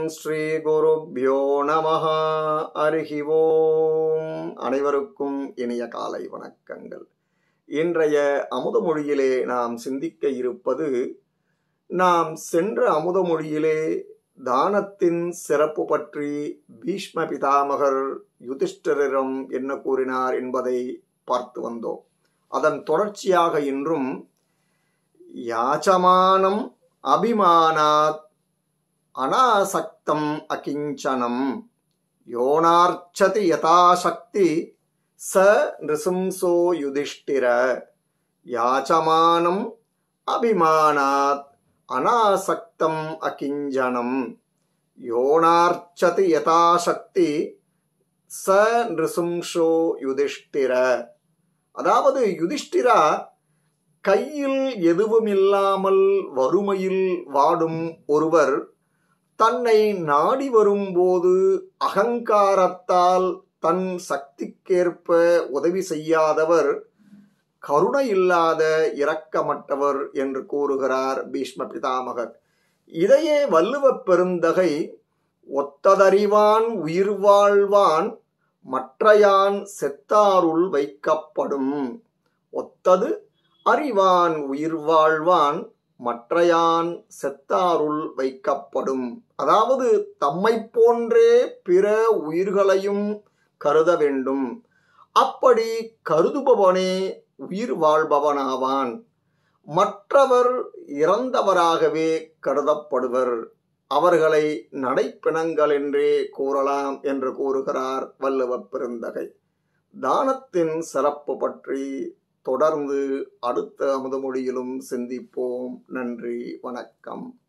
ஸ்ரீ குருப்யோ நமஹ அருகி ஓம் அனைவருக்கும் இனிய காலை வணக்கங்கள் இன்றைய அமுதமொழியிலே நாம் சிந்திக்க இருப்பது நாம் சென்ற அமுதமொழியிலே தானத்தின் சிறப்பு பற்றி பீஷ்ம பிதாமகர் யுதிஷ்டரிடம் என்ன கூறினார் என்பதை பார்த்து வந்தோம் அதன் தொடர்ச்சியாக இன்றும் யாச்சமானம் அபிமானாத் அனாசக்தம் அகிஞ்சனம் யோனார்ச்சதி யதாசக்தி ச நிருசிம்சோ யுதிஷ்டிர யாச்சமானம் அபிமானாத் அனாசக்தம் அகிஞ்சனம் யோனார்ச்சதி யதாசக்தி ச நிருசிம்சோ யுதிஷ்டிர அதாவது யுதிஷ்டிரா கையில் எதுவுமில்லாமல் வறுமையில் வாடும் ஒருவர் தன்னை நாடி வரும்போது அகங்காரத்தால் தன் சக்திக்கேற்ப உதவி செய்யாதவர் கருணை இல்லாத இரக்கமற்றவர் என்று கூறுகிறார் பீஷ்ம பிதாமகர் இதையே வள்ளுவப் பெருந்தகை ஒத்ததறிவான் உயிர் வாழ்வான் மற்றையான் செத்தாருள் வைக்கப்படும் ஒத்தது அறிவான் உயிர் வாழ்வான் மற்றையான் செத்தாருள் வைக்கப்படும் அதாவது தம்மை போன்றே பிற உயிர்களையும் கருத வேண்டும் அப்படி கருதுபவனே உயிர் வாழ்பவனாவான் மற்றவர் இறந்தவராகவே கருதப்படுவர் அவர்களை நடைப்பிணங்கள் என்றே கூறலாம் என்று கூறுகிறார் வள்ளுவப் பெருந்தகை தானத்தின் சிறப்பு பற்றி தொடர்ந்து அடுத்த அமுதமொழியிலும் சிந்திப்போம் நன்றி வணக்கம்